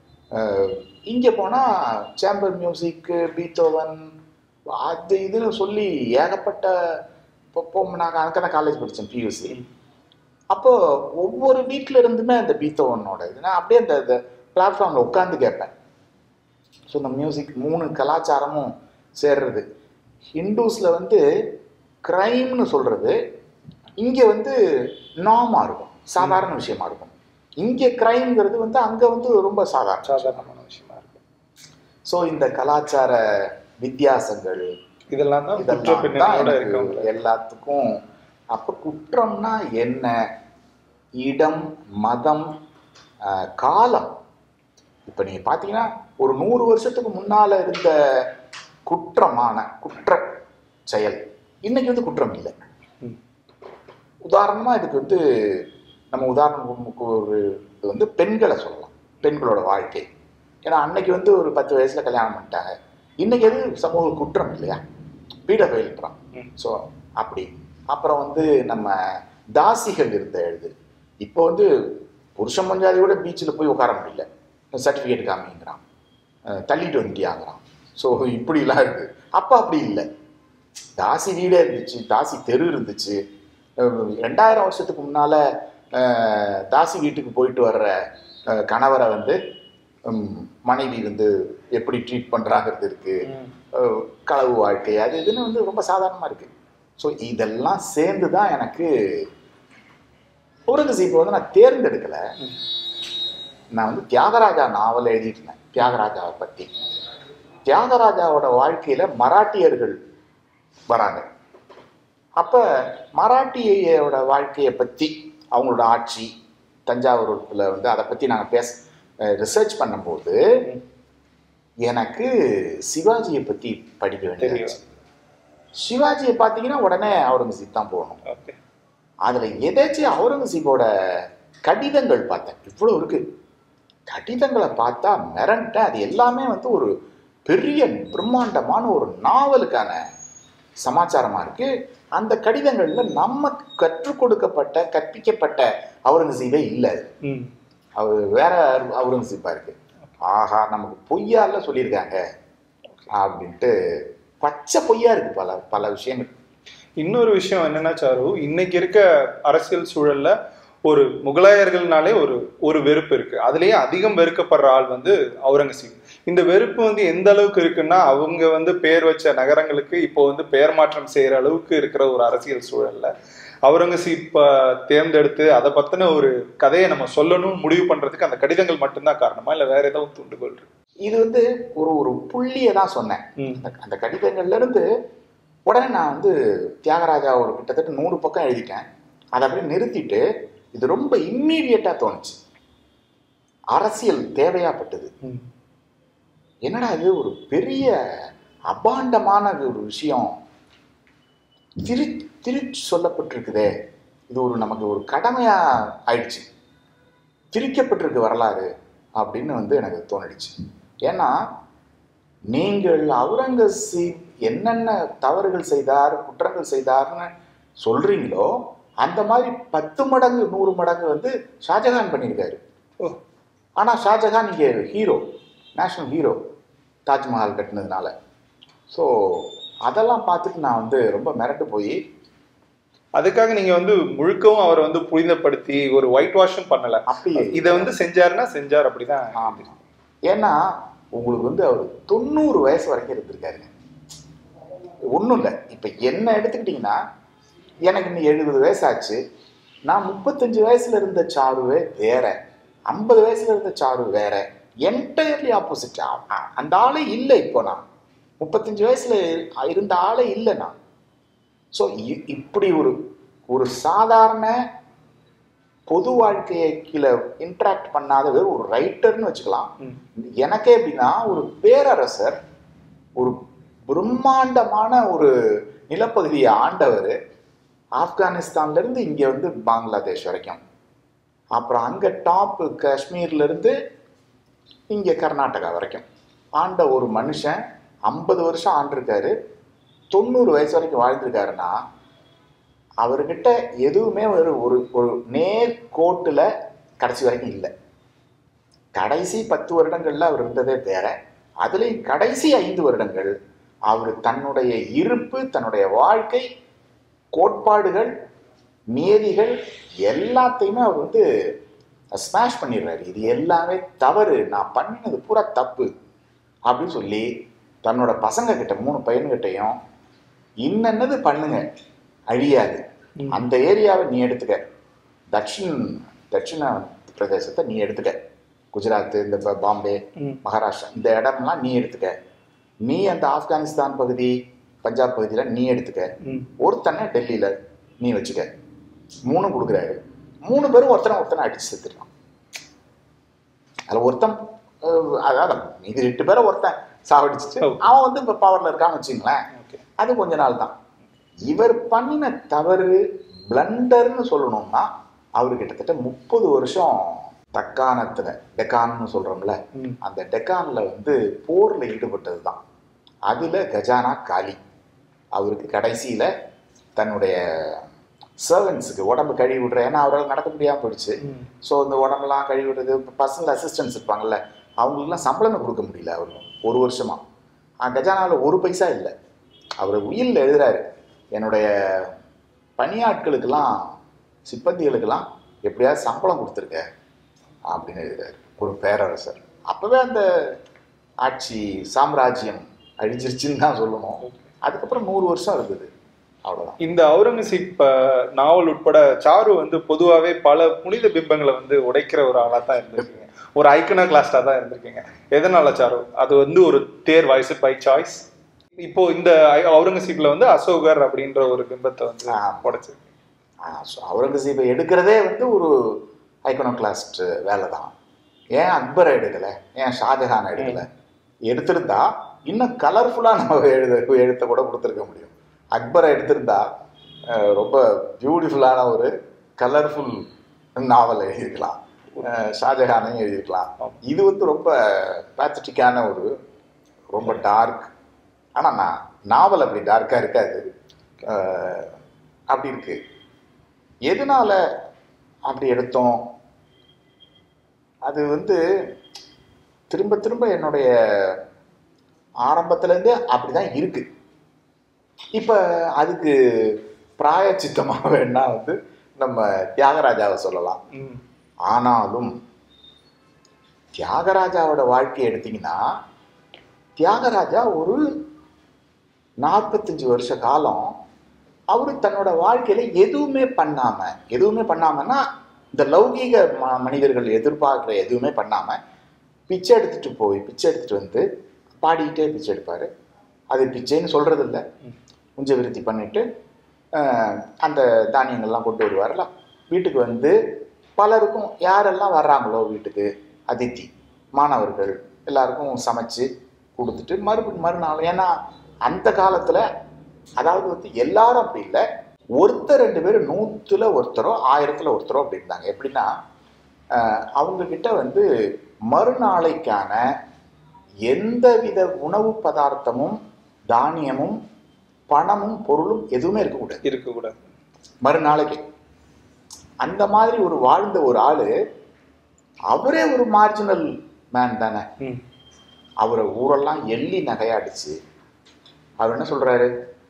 இங்கே போனால் சேம்பர் மியூசிக்கு பீத்தோவன் அது இதுன்னு சொல்லி ஏகப்பட்ட இப்போ நாங்கள் அங்கே தான் காலேஜ் படித்தேன் பியூசி அப்போ ஒவ்வொரு வீட்ல இருந்துமே அந்த பீத்தோவனோட இது நான் அப்படியே அந்த அந்த பிளாட்ஃபார்மில் உட்காந்து கேட்பேன் ஸோ இந்த மியூசிக் மூணு கலாச்சாரமும் சேர்றது ஹிந்துஸில் வந்து க்ரைம்னு சொல்கிறது இங்கே வந்து நார்மாக இருக்கும் சாதாரண விஷயமா இருக்கும் இங்கே க்ரைம்ங்கிறது வந்து அங்கே வந்து ரொம்ப சாதாரண சாதாரணமான விஷயமா இருக்கு ஸோ இந்த கலாச்சார வித்தியாசங்கள் இதெல்லாம் தான் குற்ற இதெல்லாம் தான் பின்னணியோட எனக்கு இருக்கவங்க எல்லாத்துக்கும் அப்போ குற்றம்னா என்ன இடம் மதம் ஆஹ், காலம் இப்போ நீங்கள் பார்த்தீங்கன்னா ஒரு நூறு வருஷத்துக்கு முன்னால் இருந்த குற்றமான குற்ற செயல் இன்னைக்கு வந்து குற்றம் இல்லை ம். உதாரணமாக இதுக்கு வந்து நம்ம உதாரணத்துக்கு ஒரு இது வந்து பெண்களை சொல்லலாம் பெண்களோட வாழ்க்கை ஏன்னா அன்னைக்கு வந்து ஒரு பத்து வயசுல கல்யாணம் பண்ணிட்டாங்க இன்னைக்கு எது சமூக குற்றம் இல்லையா பீடபயில்ன்றான் ம். ஸோ அப்படி அப்புறம் வந்து நம்ம தாசிகள் இருந்த எழுது இப்போ வந்து புருஷன் பஞ்சாதியோட பீச்சில் போய் உட்கார முடியல சர்டிஃபிகேட் காமிங்கிறான் அஹ் தள்ளிட்டு வந்துட்டியாங்கிறான் ஸோ இப்படிலாம் இருக்கு அப்போ அப்படி இல்லை தாசி வீடே இருந்துச்சு தாசி தெரு இருந்துச்சு அஹ் ரெண்டாயிரம் வருஷத்துக்கு முன்னால அஹ், தாசி வீட்டுக்கு போயிட்டு வர்ற அஹ், கணவரை வந்து உம், மனைவி வந்து எப்படி ட்ரீட் பண்றாங்கிறது இருக்கு ம். அஹ், களவு வாழ்க்கை அது இதுன்னு வந்து ரொம்ப சாதாரணமா இருக்கு ஸோ இதெல்லாம் சேர்ந்து தான் எனக்கு ஒருங்கசீப்பை வந்து நான் தேர்ந்தெடுக்கல ம். நான் வந்து தியாகராஜா நாவல் எழுதிட்டு இருந்தேன் தியாகராஜாவை பத்தி தியாகராஜாவோட வாழ்க்கையில மராட்டியர்கள் வராங்க அப்ப மராட்டியோட வாழ்க்கையை பத்தி அவங்களோட ஆட்சி தஞ்சாவூர்ல வந்து அதை பத்தி நாங்க பேச ரிசர்ச் பண்ணும்போது எனக்கு சிவாஜியை பத்தி படிக்க வேண்டியது தெரியும் சிவாஜியை பார்த்தீங்கன்னா உடனே அவுரங்கசீப் தான் போகணும் ஓகே அதுல எதாச்சும் அவுரங்கசீப்போட கடிதங்கள் பார்த்தேன் இவ்வளோ இருக்கு கடிதங்களை பார்த்தா மிரண்டேன் அது எல்லாமே வந்து ஒரு பெரிய பிரம்மாண்டமான ஒரு நாவலுக்கான சமாச்சாரமா இருக்கு அந்த கடிதங்கள்ல நம்ம கற்றுக் கொடுக்கப்பட்ட கற்பிக்கப்பட்ட அவுரங்கசீபே இல்லை அது. ம் அவர் வேற அவுரங்கசீப்பா இருக்கு ஆஹா நமக்கு பொய்யால சொல்லியிருக்காங்க அப்படின்ட்டு பச்சை பொய்யா இருக்கு பல பல விஷயங்கள் இன்னொரு விஷயம் என்னன்னா சாரு இன்னைக்கு இருக்க அரசியல் சூழல்ல ஒரு முகலாயர்கள்னாலே ஒரு ஒரு வெறுப்பு இருக்கு அதுலயே அதிகம் வெறுக்கப்படுற ஆள் வந்து அவுரங்கசீப் இந்த வெறுப்பு வந்து எந்த அளவுக்கு இருக்குன்னா அவங்க வந்து பேர் வச்ச நகரங்களுக்கு இப்போ வந்து பெயர் மாற்றம் செய்யற அளவுக்கு இருக்கிற ஒரு அரசியல் சூழல்ல அவுரங்கசீப் தேர்ந்தெடுத்து அதை பத்தின ஒரு கதையை நம்ம சொல்லணும் முடிவு பண்றதுக்கு அந்த கடிதங்கள் மட்டும்தான் காரணமா இல்ல வேற ஏதாவது தூண்டுகோல் இருக்கு இது வந்து ஒரு ஒரு புள்ளியை தான் சொன்னேன் ம், அந்த அந்த கடிதங்கள்ல இருந்து உடனே நான் வந்து தியாகராஜா ஒரு கிட்டத்தட்ட நூறு பக்கம் எழுதிட்டேன் அதை அப்படியே நிறுத்திட்டு இது ரொம்ப இம்மீடியட்டா தோணுச்சு அரசியல் தேவையாப்பட்டது ம், என்னடா இது ஒரு பெரிய அபாண்டமான ஒரு விஷயம் திரு திரிச்சு சொல்லப்பட்டிருக்குதே இது ஒரு நமக்கு ஒரு கடமையா ஆயிடுச்சு திரிக்கப்பட்டிருக்கு வரலாறு அப்படின்னு வந்து எனக்கு தோணிடுச்சு ஏன்னா நீங்கள் அவுரங்கசீப் என்னென்ன தவறுகள் செய்தார் குற்றங்கள் செய்தார்னு சொல்றீங்களோ அந்த மாதிரி பத்து மடங்கு நூறு மடங்கு வந்து ஷாஜகான் பண்ணியிருக்காரு ஓ, ஆனா ஷாஜகான் இங்கே ஹீரோ நேஷனல் ஹீரோ தாஜ்மஹால் கட்டினதுனால ஸோ அதெல்லாம் பார்த்துட்டு நான் வந்து ரொம்ப மிரட்டு போய் அதுக்காக நீங்க வந்து முழுக்கவும் அவரை வந்து புனிதப்படுத்தி ஒரு ஒயிட் வாஷும் பண்ணல அப்படி இதை வந்து செஞ்சாருன்னா செஞ்சார் அப்படிதான் ஆமா ஏன்னா உங்களுக்கு வந்து அவர் தொண்ணூறு வயசு வரைக்கும் இருந்திருக்காருங்க ஒன்றும் இல்லை இப்போ என்ன எடுத்துக்கிட்டிங்கன்னா எனக்கு இன்னும் எழுபது வயசு ஆச்சு நான் முப்பத்தஞ்சு வயசுல இருந்த சாருவே வேற ஐம்பது வயசுல இருந்த சாரு வேற என்டையர்லி ஆப்போசிட் அந்த ஆளே இல்லை இப்போ நான் முப்பத்தஞ்சு வயசுல இருந்த ஆளே இல்லை நான் ஸோ இப்படி ஒரு ஒரு சாதாரண பொது வாழ்க்கையை கீழே இன்ட்ராக்ட் பண்ணாத வெறும் ஒரு ரைட்டர்னு வச்சுக்கலாம் ம். எனக்கே எப்படின்னா ஒரு பேரரசர் ஒரு பிரம்மாண்டமான ஒரு நிலப்பகுதியை ஆண்டவர் ஆப்கானிஸ்தான்ல இருந்து இங்க வந்து பங்களாதேஷ் வரைக்கும் அப்புறம் அங்கே டாப்பு காஷ்மீர்லேருந்து இங்கே கர்நாடகா வரைக்கும் ஆண்ட ஒரு மனுஷன் ஐம்பது வருஷம் ஆண்டிருக்காரு தொண்ணூறு வயசு வரைக்கும் வாழ்ந்திருக்காருன்னா அவர்கிட்ட எதுவுமே ஒரு ஒரு ஒரு நேர் கோட்டில் கடைசி வரைக்கும் இல்லை கடைசி பத்து வருடங்கள்ல அவர் இருந்ததே வேற அதுலேயும் கடைசி ஐந்து வருடங்கள் அவர் தன்னுடைய இருப்பு தன்னுடைய வாழ்க்கை கோட்பாடுகள் நியதிகள் எல்லாத்தையுமே அவர் வந்து ஸ்மாஷ் பண்ணிடுறாரு இது எல்லாமே தவறு நான் பண்ணினது பூரா தப்பு அப்படின்னு சொல்லி தன்னோட பசங்க கிட்ட மூணு பையன்கிட்டையும் இன்னென்னது பண்ணுங்க அழியாது ம். அந்த ஏரியாவை நீ எடுத்துக்க தட்சின் தட்சிண பிரதேசத்தை நீ எடுத்துக்க குஜராத் இந்த ப- பாம்பே ம். மகாராஷ்டிரா இந்த இடம்லாம் நீ எடுத்துக்க நீ அந்த ஆப்கானிஸ்தான் பகுதி பஞ்சாப் பகுதியில் நீ எடுத்துக்க ம். ஒருத்தனை டெல்லியில் நீ வச்சுக்க மூணு கொடுக்குறாரு மூணு பேரும் ஒருத்தனை ஒருத்தனை அடிச்சு செத்துட்டான் அதில் ஒருத்தன் அஹ், அதாவது மீதி ரெண்டு பேரை ஒருத்தன் சாவடிச்சுட்டு ஓ. அவன் வந்து இப்போ பவரில் இருக்கான்னு வச்சுங்களேன் ஓகே அது கொஞ்ச நாள் தான் இவர் பண்ணின தவறு பிளண்டர்னு சொல்லணும்னா அவர் கிட்டத்தட்ட முப்பது வருஷம் தக்காணத்துல டெக்கான்னு சொல்றோம்ல ம். அந்த டெக்கான்ல வந்து போர்ல ஈடுபட்டது தான் அதுல கஜானா காலி அவருக்கு கடைசியில தன்னுடைய சர்வன்ஸுக்கு உடம்பு கழுவி விடுற ஏன்னா அவரால் நடக்க முடியாம போயிடுச்சு ம். ஸோ இந்த உடம்பெல்லாம் கழுவி விடுறது பர்சனல் அசிஸ்டன்ஸ் இருப்பாங்கல்ல அவங்களுக்குலாம் சம்பளமே கொடுக்க முடியல அவர் ஒரு வருஷமா கஜானாவில் ஒரு பைசா இல்லை அவர் உயிரில் எழுதுறாரு என்னுடைய பணியாட்களுக்கெல்லாம் சிப்பந்திகளுக்கெல்லாம் எப்படியாவது சம்பளம் கொடுத்துருக்க அப்படின்னு எழுதுறாரு ஒரு பேரரசர் அப்போவே அந்த ஆட்சி சாம்ராஜ்யம் அழிஞ்சிருச்சுன்னு தான் சொல்லணும் அதுக்கப்புறம் நூறு வருஷம் இருந்தது அவ்வளோதான் இந்த அவுரங்கசீப் அஹ், நாவல் உட்பட சாரு வந்து பொதுவாகவே பல புனித பிம்பங்களை வந்து உடைக்கிற ஒரு ஆளாக தான் இருந்திருக்கீங்க ஒரு ஐக்கனா கிளாஸ்டாக தான் இருந்திருக்கீங்க எதனால சாரு அது வந்து ஒரு தேர் வாய்ஸ் பை சாய்ஸ் இப்போ இந்த ஐ- அவுரங்கசீப்ல வந்து அசோகர் அப்படின்ற ஒரு பிம்பத்தை வந்து ஆ. உடைச்சு ஆஹ் so அவுரங்கசீப்பை எடுக்கிறதே வந்து ஒரு ஐக்கனோகிளாஸ்ட் வேலை தான் ஏன் அக்பரை எடுக்கலை ஏன் ஷாஜஹானை எடுக்கலை எடுத்திருந்தா இன்னும் கலர்ஃபுல்லாக நம்ம எழுத எழுத்த கூட கொடுத்துருக்க முடியும் அக்பரை எடுத்திருந்தா அஹ், ரொம்ப பியூட்டிஃபுல்லான ஒரு கலர்ஃபுல் நாவல் எழுதியிருக்கலாம் அஹ், ஷாஜஹானையும் எழுதியிருக்கலாம் ஆமா. இது வந்து ரொம்ப பேத்தட்டிக்கான ஒரு ரொம்ப டார்க் ஆனால் நான் நாவல் அப்படி டார்க்காக இருக்காது அஹ், அப்படி இருக்கு எதனால அப்படி எடுத்தோம் அது வந்து திரும்ப திரும்ப என்னுடைய ஆரம்பத்துலேருந்தே அப்படி தான் இருக்கு இப்போ அதுக்கு பிராயச்சித்தமாக வேணா வந்து நம்ம தியாகராஜாவை சொல்லலாம் ம். ஆனாலும் தியாகராஜாவோட வாழ்க்கையை எடுத்தீங்கன்னா தியாகராஜா ஒரு நாற்பத்தஞ்சு வருஷ காலம் அவர் தன்னோட வாழ்க்கையில எதுவுமே பண்ணாம எதுவுமே பண்ணாமன்னா இந்த லௌகீக ம மனிதர்கள் எதிர்பார்க்குற எதுவுமே பண்ணாம பிச்சை எடுத்துட்டு போய் பிச்சை எடுத்துட்டு வந்து பாடிக்கிட்டே பிச்சை எடுப்பாரு அது பிச்சைன்னு சொல்றது இல்ல குஞ்ச விருத்தி பண்ணிட்டு அஹ், அந்த தானியங்கள்லாம் கொண்டு வருவார்ல வீட்டுக்கு வந்து பலருக்கும் யாரெல்லாம் வர்றாங்களோ வீட்டுக்கு அதித்தி மாணவர்கள் எல்லாருக்கும் சமைச்சு கொடுத்துட்டு மறுபடி மறுநாள் ஏன்னா அந்த காலத்துல அதாவது வந்து எல்லாரும் அப்படி இல்லை ஒருத்தர் ரெண்டு பேரும் நூத்துல ஒருத்தரோ ஆயிரத்துல ஒருத்தரோ அப்படி இருந்தாங்க எப்படின்னா அஹ், அவங்க கிட்ட வந்து மறுநாளைக்கான எந்தவித உணவு பதார்த்தமும் தானியமும் பணமும் பொருளும் எதுவுமே இருக்கக்கூடாது இருக்கக்கூடாது மறுநாளைக்கு அந்த மாதிரி ஒரு வாழ்ந்த ஒரு ஆளு அவரே ஒரு மார்ஜினல் மேன் தானே ம். அவரை ஊரெல்லாம் எள்ளி நகையாடிச்சு அவர் என்ன சொல்றாரு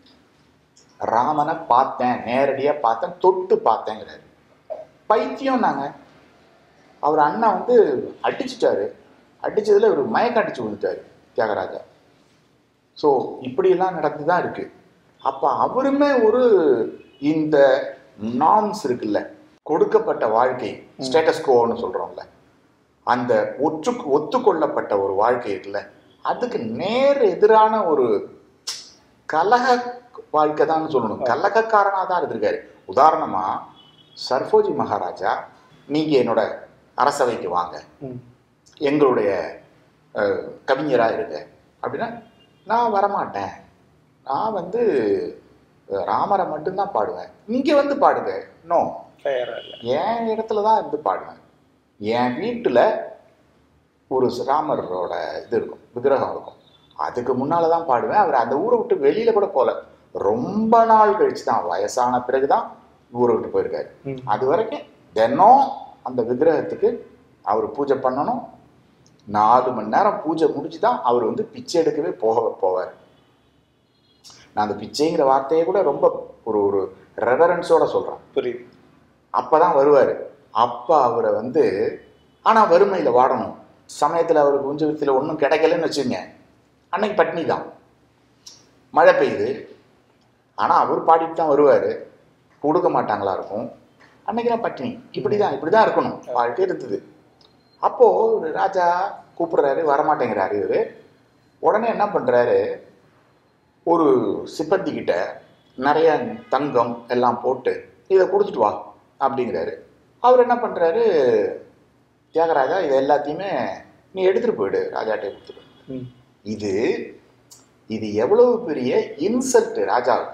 ராமனை பார்த்தேன் நேரடியா பார்த்தேன் தொட்டு பார்த்தேங்கிறாரு பைத்தியம் நாங்க அவர் அண்ணா வந்து அடிச்சிட்டாரு அடிச்சதுல இவர் மயக்கம் அடிச்சு விழுந்துட்டாரு தியாகராஜா ஸோ இப்படியெல்லாம் நடந்து தான் இருக்கு அப்போ அவருமே ஒரு இந்த நார்ம்ஸ் இருக்குல்ல கொடுக்கப்பட்ட வாழ்க்கை ஸ்டேட்டஸ் கோன்னு சொல்றோம்ல அந்த ஒற்று ஒத்துக்கொள்ளப்பட்ட ஒரு வாழ்க்கை இருக்குல்ல அதுக்கு நேர் எதிரான ஒரு கலக வாழ்க்கை தான் சொல்லணும் கலகக்காரனாக தான் இருந்திருக்காரு உதாரணமா சர்ஃபோஜி மகாராஜா நீங்க என்னோட அரசவைக்கு வாங்க ம். எங்களுடைய அஹ், கவிஞரா இருங்க அப்படின்னா நான் வரமாட்டேன் நான் வந்து அஹ், ராமரை மட்டும்தான் பாடுவேன் இங்க வந்து பாடுங்க நோ ஃபயரா இல்ல என் இடத்துல தான் இருந்து பாடுவேன் என் வீட்டில் ஒரு ராமரோட இது இருக்கும் விக்கிரகம் இருக்கும் அதுக்கு முன்னால தான் பாடுவேன் அவர் அந்த ஊரை விட்டு வெளியில கூட போகல ரொம்ப நாள் கழிச்சு தான் வயசான பிறகு தான் ஊரை விட்டு போயிருக்காரு ம். அது வரைக்கும் தினம் அந்த விக்கிரகத்துக்கு அவர் பூஜை பண்ணணும் நாலு மணி நேரம் பூஜை முடிச்சு தான் அவர் வந்து பிச்சை எடுக்கவே போக போவார் நான் அந்த பிச்சைங்கிற வார்த்தையை கூட ரொம்ப ஒரு ஒரு ரெவரன்ஸோட சொல்கிறேன் புரியுது அப்பதான் வருவார் அப்போ அவரை வந்து ஆனால் வறுமையில் வாடணும் சமயத்தில் அவருக்கு குஞ்சத்தில் ஒன்றும் கிடைக்கலன்னு வச்சுங்க அன்னைக்கு பட்னி தான் மழை பெய்யுது ஆனால் அவர் பாடிட்டு தான் வருவார் கொடுக்க மாட்டாங்களா இருக்கும் அன்னைக்கெல்லாம் பட்னி இப்படி தான் இப்படி தான் இருக்கணும் வாழ்க்கை இருந்தது அப்போது ராஜா கூப்பிடுறாரு வரமாட்டேங்கிறாரு இவர் உடனே என்ன பண்ணுறாரு ஒரு சிப்பந்தி கிட்ட நிறைய தங்கம் எல்லாம் போட்டு இதை கொடுத்துட்டு வா அப்படிங்கிறாரு அவர் என்ன பண்ணுறாரு தியாகராஜா இது எல்லாத்தையுமே நீ எடுத்துகிட்டு போயிடு ராஜாட்டே கொடுத்துட்டு ம். இது இது எவ்வளவு பெரிய இன்சல்ட் ராஜாவுக்கு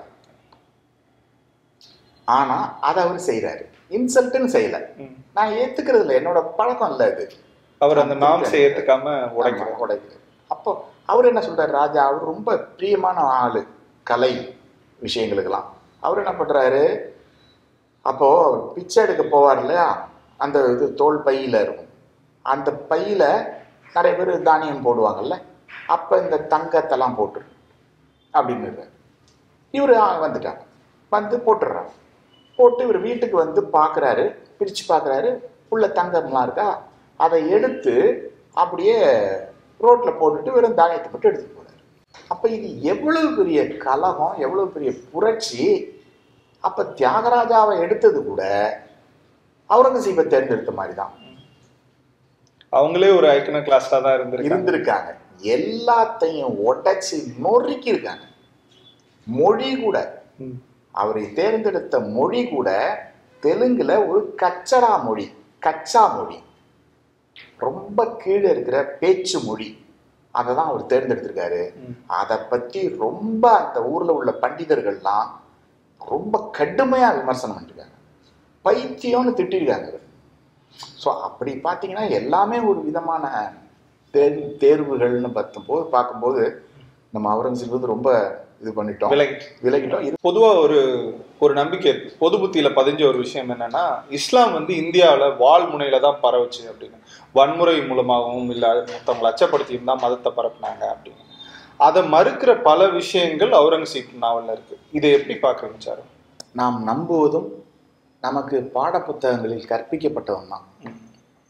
ஆனா அதை அவர் செய்றாரு இன்சல்ட்னு செய்யல ம். நான் ஏத்துக்கிறது இல்லை என்னோட பழக்கம் இல்லை இது அவர் அந்த நாம்ஸ் ஏத்துக்காம உடைக்கிறார் ஆமா, உடைக்கிறார் அப்போ அவர் என்ன சொல்றாரு ராஜா அவர் ரொம்ப பிரியமான ஆளு கலை விஷயங்களுக்கெல்லாம் அவர் என்ன பண்றாரு அப்போ அவர் பிச்சை எடுக்க போவார் இல்லையா அந்த இது தோல் பையில இருக்கும் அந்த பையில நிறைய பேர் தானியம் போடுவாங்கல்ல அப்ப இந்த தங்கத்தெல்லாம் போட்டு அப்படின்னு இவர் வந்துட்டாங்க வந்து போட்டுடுறாங்க போட்டு இவர் வீட்டுக்கு வந்து பார்க்குறாரு பிரித்து பார்க்குறாரு உள்ள தங்கம்லாம் இருக்கா அதை எடுத்து அப்படியே ரோட்டில் போட்டுட்டு வெறும் தானியத்தை மட்டும் எடுத்துட்டு போறாரு அப்போ இது எவ்வளவு பெரிய கலகம் எவ்வளவு பெரிய புரட்சி அப்போ தியாகராஜாவை எடுத்தது கூட அவுரங்கசீபை தேர்ந்தெடுத்த மாதிரி தான் அவங்களே ஒரு ஐக்கன கிளாஸ்டா தான் இருந்திருக்காங்க இருந்திருக்காங்க எல்லாத்தையும் உடைச்சு நொறுக்கி இருக்காங்க மொழி கூட ம். அவரை தேர்ந்தெடுத்த மொழி கூட தெலுங்குல ஒரு கச்சடா மொழி கச்சா மொழி ரொம்ப கீழே இருக்கிற பேச்சு மொழி அதை தான் அவர் தேர்ந்தெடுத்திருக்காரு ம். அதை பத்தி ரொம்ப அந்த ஊர்ல உள்ள பண்டிதர்கள்லாம் ரொம்ப கடுமையா விமர்சனம் பண்ணிருக்காங்க பைத்தியம்னு திட்டிருக்காங்க ஸோ அப்படி பார்த்தீங்கன்னா எல்லாமே ஒரு விதமான தேர் தேர்வுகள்னு பார்க்கும்போது பார்க்கும்போது நம்ம அவுரங்கசீப் வந்து ரொம்ப இது பண்ணிட்டோம் விலகிட்டு விலகிட்டோம் இது பொதுவா ஒரு ஒரு நம்பிக்கை இருக்கு பொது புத்தியில பதிஞ்ச ஒரு விஷயம் என்னன்னா இஸ்லாம் வந்து இந்தியாவுல வால் முனையில தான் பரவுச்சு அப்படின்னு வன்முறை மூலமாகவும் இல்ல மத்தவங்களை அச்சப்படுத்தியும் தான் மதத்தை பரப்புனாங்க அப்படின்னு அதை மறுக்கிற பல விஷயங்கள் அவுரங்கசீப் நாவல்ல இருக்கு இதை எப்படி பாக்குறீங்க சார் நாம் நம்புவதும் நமக்கு பாடப்புத்தகங்களில் கற்பிக்கப்பட்டதும் தான் ம்.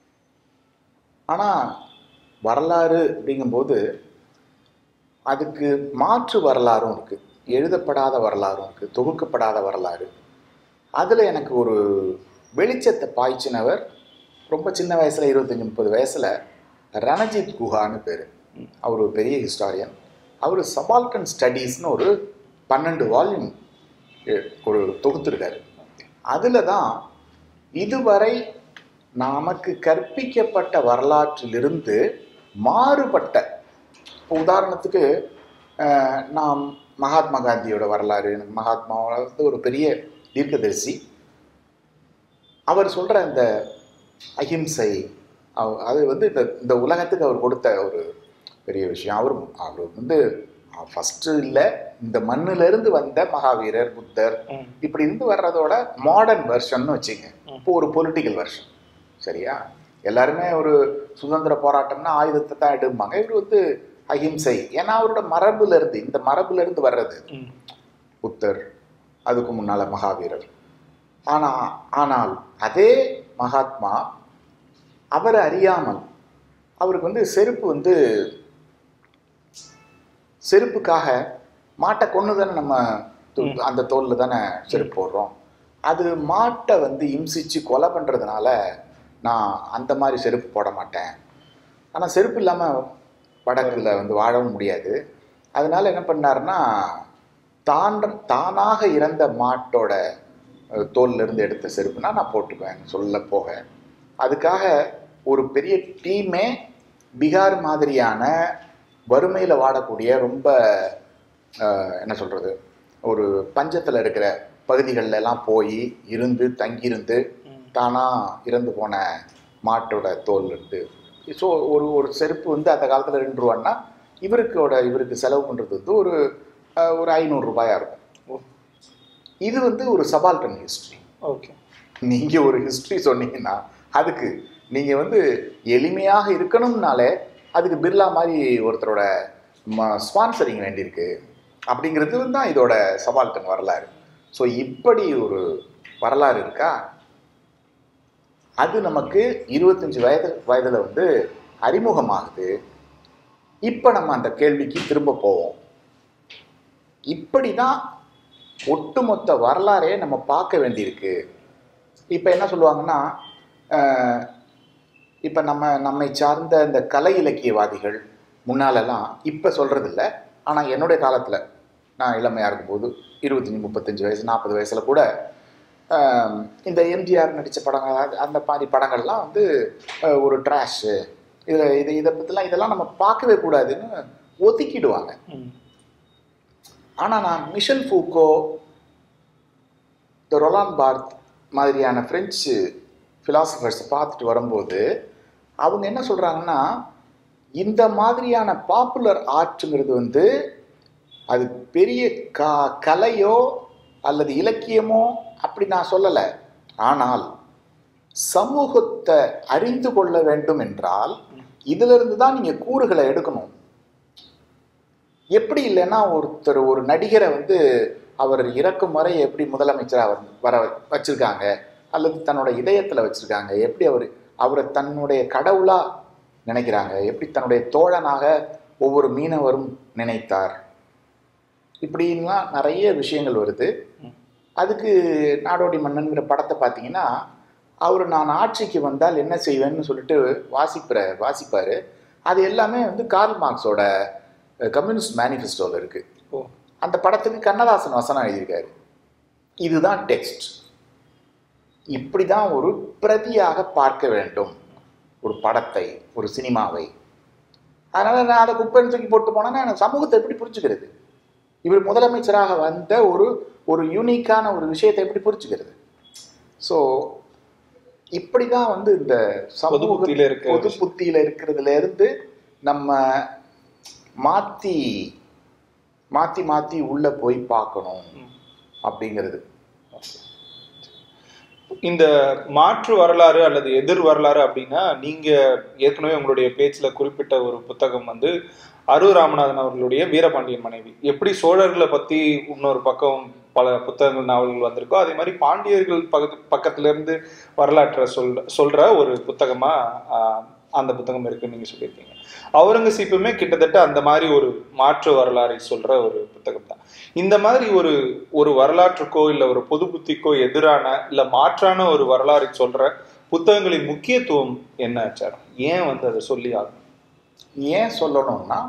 ஆனால் வரலாறு அப்படிங்கும்போது அதுக்கு மாற்று வரலாறும் இருக்குது எழுதப்படாத வரலாறும் இருக்குது தொகுக்கப்படாத வரலாறு அதில் எனக்கு ஒரு வெளிச்சத்தை பாய்ச்சினவர் ரொம்ப சின்ன வயசில் இருபத்தஞ்சி முப்பது வயசில் ரணஜித் குஹான்னு பேர் அவர் ஒரு பெரிய ஹிஸ்டாரியன் அவர் சபால்கன் ஸ்டடீஸ்னு ஒரு பன்னெண்டு வால்யூம் ஒரு தொகுத்திருக்காரு அதில் தான் இதுவரை நமக்கு கற்பிக்கப்பட்ட வரலாற்றிலிருந்து மாறுபட்ட இப்போ உதாரணத்துக்கு அஹ், நாம் மகாத்மா காந்தியோட வரலாறு எனக்கு மகாத்மா வந்து ஒரு பெரிய தீர்க்கதரிசி அவர் சொல்கிற அந்த அஹிம்சை அவ- அது வந்து இந்த இந்த உலகத்துக்கு அவர் கொடுத்த ஒரு பெரிய விஷயம் அவர் அவர் வந்து ஃபஸ்ட்டு இல்லை இந்த மண்ணிலிருந்து வந்த மகாவீரர் புத்தர் ம். இப்படி இருந்து வர்றதோட மாடர்ன் வெர்ஷன் வச்சுங்க ம். இப்போ ஒரு பொலிட்டிக்கல் வெர்ஷன் சரியா எல்லாருமே ஒரு சுதந்திர போராட்டம்னா ஆயுதத்தை தான் எடுப்பாங்க இவர் வந்து அஹிம்சை ஏன்னா அவரோட மரபுல இருந்து இந்த மரபுல இருந்து வர்றது ம். புத்தர் அதுக்கு முன்னால மகாவீரர் ஆனா ஆனால் அதே மகாத்மா அவரை அறியாமல் அவருக்கு வந்து செருப்பு வந்து செருப்புக்காக மாட்டை கொண்டு தானே நம்ம து- ம். அந்த தோல்ல தானே செருப்பு போடுறோம் அது மாட்டை வந்து இம்சிச்சு கொலை பண்ணுறதுனால நான் அந்த மாதிரி செருப்பு போட மாட்டேன் ஆனால் செருப்பு இல்லாமல் வடக்கில் வந்து வாழவும் முடியாது அதனால என்ன பண்ணாருன்னா தான் தானாக இறந்த மாட்டோட அஹ், தோல்ல இருந்து எடுத்த செருப்புனா நான் போட்டுக்குவேன் சொல்ல போக அதுக்காக ஒரு பெரிய டீமே பீகார் மாதிரியான வறுமையில் வாடக்கூடிய ரொம்ப அஹ், என்ன சொல்கிறது ஒரு பஞ்சத்தில் இருக்கிற பகுதிகளில் எல்லாம் போய் இருந்து தங்கியிருந்து தானாக இறந்து போன மாட்டோட தோல் இருந்து ஸோ ஒரு ஒரு செருப்பு வந்து அந்த காலத்தில் ரெண்டு ரூபான்னா இவருக்கோட இவருக்கு செலவு பண்ணுறது வந்து ஒரு அஹ், ஒரு ஐநூறு ரூபாயா இருக்கும் ஓ இது வந்து ஒரு சபால்டன் ஹிஸ்ட்ரி ஓகே நீங்கள் ஒரு ஹிஸ்ட்ரி சொன்னீங்கன்னா அதுக்கு நீங்கள் வந்து எளிமையாக இருக்கணும்னாலே அதுக்கு பிர்லா மாதிரி ஒருத்தரோட ஸ்பான்சரிங் வேண்டியிருக்கு அப்படிங்கிறது தான் இதோட சபால்டன் வரலாறு ஸோ இப்படி ஒரு வரலாறு இருக்கா அது நமக்கு இருபத்தஞ்சி வயது வயதில் வந்து அறிமுகமாகுது இப்போ நம்ம அந்த கேள்விக்கு திரும்ப போவோம் இப்படி தான் ஒட்டுமொத்த வரலாறே நம்ம பார்க்க வேண்டியிருக்கு இப்போ என்ன சொல்லுவாங்கன்னா இப்போ நம்ம நம்மை சார்ந்த இந்த கலை இலக்கியவாதிகள் முன்னாலெல்லாம் இப்போ சொல்கிறதில்ல ஆனால் என்னுடைய காலத்தில் நான் இளமையாக இருக்கும்போது இருபத்தஞ்சி முப்பத்தஞ்சு வயசு நாற்பது வயசில் கூட ஆஹ், இந்த எம்ஜிஆர் நடித்த படங்கள் அது- அந்த மாதிரி படங்கள்லாம் வந்து ஆஹ், ஒரு ட்ராஷு இதில் இது இதை பற்றிலாம் இதெல்லாம் நம்ம பார்க்கவே கூடாதுன்னு ஒதுக்கிடுவாங்க ம் ஆனால் நான் மிஷல் ஃபூக்கோ இந்த ரொலான் பார்த் மாதிரியான ஃப்ரெஞ்சு ஃபிலாசபர்ஸை பார்த்துட்டு வரும்போது அவங்க என்ன சொல்கிறாங்கன்னா இந்த மாதிரியான பாப்புலர் ஆர்ட்டுங்கிறது வந்து அது பெரிய க கலையோ அல்லது இலக்கியமோ அப்படி நான் சொல்லலை ஆனால் சமூகத்தை அறிந்து கொள்ள வேண்டும் என்றால் இதிலிருந்து தான் நீங்கள் கூறுகளை எடுக்கணும் எப்படி இல்லைன்னா ஒருத்தர் ஒரு நடிகரை வந்து அவர் இறக்கும் வரை எப்படி முதலமைச்சராக வந்து வர வச்சிருக்காங்க அல்லது தன்னோட இதயத்தில் வச்சிருக்காங்க எப்படி அவர் அவரை தன்னுடைய கடவுளா நினைக்கிறாங்க எப்படி தன்னுடைய தோழனாக ஒவ்வொரு மீனவரும் நினைத்தார் இப்படின்லாம் நிறைய விஷயங்கள் வருது அதுக்கு நாடோடி மன்னன்கிற படத்தை பார்த்தீங்கன்னா அவர் நான் ஆட்சிக்கு வந்தால் என்ன செய்வேன்னு சொல்லிட்டு வாசிப்பிற வாசிப்பார் அது எல்லாமே வந்து கார்ல் மார்க்ஸோட கம்யூனிஸ்ட் மேனிஃபெஸ்டோவில் இருக்குது ஓ அந்த படத்துக்கு கண்ணதாசன் வசனம் எழுதியிருக்காரு இதுதான் டெக்ஸ்ட் இப்படி தான் ஒரு பிரதியாக பார்க்க வேண்டும் ஒரு படத்தை ஒரு சினிமாவை அதனால் நான் அதை குப்பைன்னு தூக்கி போட்டு போனேன்னா எனக்கு சமூகத்தை எப்படி புரிஞ்சுக்கிறது இவர் முதலமைச்சராக வந்த ஒரு ஒரு யூனிக்கான ஒரு விஷயத்தை எப்படி புரிஞ்சுக்கிறது ஸோ இப்படி தான் வந்து இந்த பொது சமூக புத்தியில இருக்க பொது புத்தியில இருக்கிறதுல இருந்து நம்ம மாற்றி மாற்றி மாற்றி உள்ளே போய் பார்க்கணும் ம். அப்படிங்கிறது இந்த மாற்று வரலாறு அல்லது எதிர் வரலாறு அப்படின்னா நீங்க ஏற்கனவே உங்களுடைய பேச்சுல குறிப்பிட்ட ஒரு புத்தகம் வந்து அரு ராமநாதன் அவர்களுடைய வீரபாண்டியன் மனைவி எப்படி சோழர்களை பத்தி இன்னொரு பக்கம் பல புத்தகங்கள் நாவல்கள் வந்திருக்கோ அதே மாதிரி பாண்டியர்கள் பக்கத்து பக்கத்துல இருந்து வரலாற்றை சொல்ற சொல்ற ஒரு புத்தகமா ஆஹ், அந்த புத்தகம் இருக்குன்னு நீங்க சொல்லியிருக்கீங்க அவுரங்கசீப்புமே கிட்டத்தட்ட அந்த மாதிரி ஒரு மாற்று வரலாறை சொல்ற ஒரு புத்தகம் தான் இந்த மாதிரி ஒரு ஒரு வரலாற்றுக்கோ இல்ல ஒரு பொது புத்திக்கோ எதிரான இல்ல மாற்றான ஒரு வரலாறை சொல்ற புத்தகங்களின் முக்கியத்துவம் என்ன ஆச்சாரம் ஏன் வந்து அதை சொல்லி ஆகணும் ஏன் சொல்லணும்னா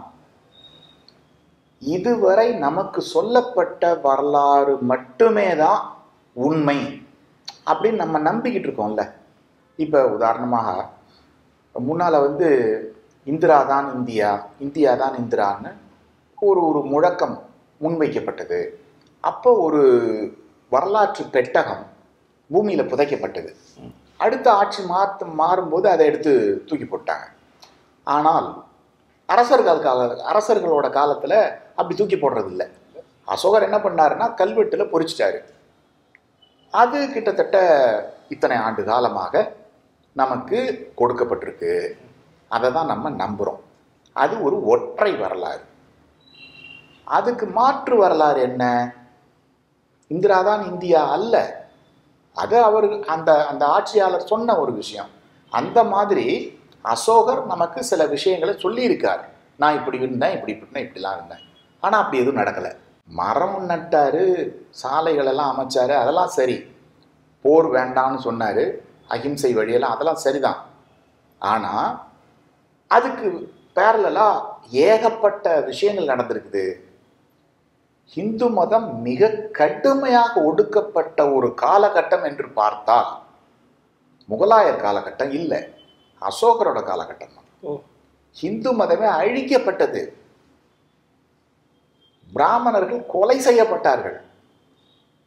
இதுவரை நமக்கு சொல்லப்பட்ட வரலாறு மட்டுமே தான் உண்மை அப்படின்னு நம்ம நம்பிக்கிட்டு இருக்கோம்ல இப்போ உதாரணமாக முன்னால் வந்து இந்திரா தான் இந்தியா இந்தியா தான் இந்திரான்னு ஒரு ஒரு முழக்கம் முன்வைக்கப்பட்டது அப்போ ஒரு வரலாற்று பெட்டகம் பூமியில் புதைக்கப்பட்டது அடுத்த ஆட்சி மாற்ற மாறும்போது அதை எடுத்து தூக்கி போட்டாங்க ஆனால் அரசர்கள் கால அரசர்களோட காலத்தில் அப்படி தூக்கி போடுறது இல்லை அசோகர் என்ன பண்ணாருன்னா கல்வெட்டில் பொறிச்சிட்டாரு அது கிட்டத்தட்ட இத்தனை ஆண்டு காலமாக நமக்கு கொடுக்கப்பட்டிருக்கு அதை தான் நம்ம நம்புகிறோம் அது ஒரு ஒற்றை வரலாறு அதுக்கு மாற்று வரலாறு என்ன இந்திரா தான் இந்தியா அல்ல அது அவர் அந்த அந்த ஆட்சியாளர் சொன்ன ஒரு விஷயம் அந்த மாதிரி அசோகர் நமக்கு சில விஷயங்களை சொல்லியிருக்கார் நான் இப்படி இருந்தேன் இப்படி இப்படின்னா இப்படிலாம் இருந்தேன் ஆனால் அப்படி எதுவும் நடக்கலை மரம் நட்டாரு சாலைகள் எல்லாம் அமைச்சாரு அதெல்லாம் சரி போர் வேண்டாம்னு சொன்னார் அகிம்சை வழியெல்லாம் அதெல்லாம் சரிதான் ஆனால் அதுக்கு பேரலாக ஏகப்பட்ட விஷயங்கள் நடந்திருக்குது இந்து மதம் மிக கடுமையாக ஒடுக்கப்பட்ட ஒரு காலகட்டம் என்று பார்த்தால் முகலாயர் காலகட்டம் இல்லை அசோகரோட காலகட்டம் தான் ஓ இந்து மதமே அழிக்கப்பட்டது பிராமணர்கள் கொலை செய்யப்பட்டார்கள்